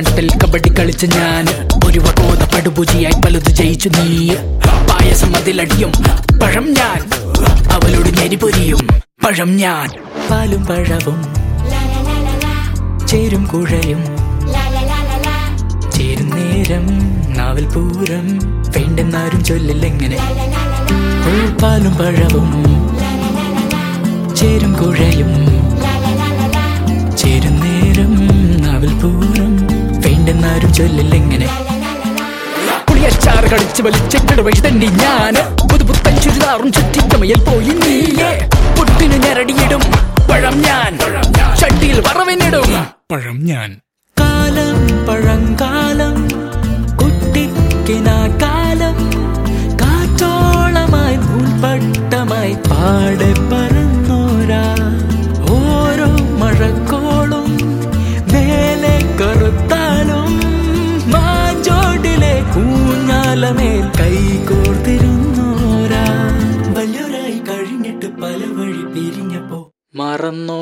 തണ്ടൽ കബഡി കളിച്ച ഞാൻ ഒരു വകോത പടുപൂജിയായി പലത് ജയിച്ചു നീ പായസം അതിലടിയും പഴം ഞാൻ അവളോട് ഞെരിപൊരിയും പഴം ഞാൻ പാലും പഴവും ചേരും കുഴയും ചേരും നേരം നാവൽ പൂരം വേണ്ടെന്നാരും ചൊല്ലില്ലെങ്ങനെ ഓ പാലും പഴവും ചേരും കുഴയും ചേരും നേരം നാവൽ പൂരം വേണ്ടെന്നാരും ചൊല്ലില്ലെങ്ങനെ പുളിയച്ചാറ് കളിച്ച് വലിച്ചിട്ട് വഴി തണ്ടി ഞാന് പുതുപുത്തൻ ചുരിദാറും ചുറ്റിക്കമയിൽ പോയി നീയേ പുട്ടിന് ഞരടിയിടും പഴം ഞാൻ ചട്ടിയിൽ വറവിനിടും പഴം ഞാൻ കാലം പഴങ്കാലം കുട്ടിക്കിനാ കാലം കാറ്റോളമായി നൂൽപ്പട്ടമായി പാടെ പറന്നോരാ ഓരോ മഴക്കോളും മേലെ കറുത്താലും മാഞ്ചോട്ടിലെ ഊഞ്ഞാലമേൽ കൈകോർത്തിരുന്നോരാ വല്യൊരായി കഴിഞ്ഞിട്ട് പല വഴി പിരിഞ്ഞപ്പോ മറന്നോ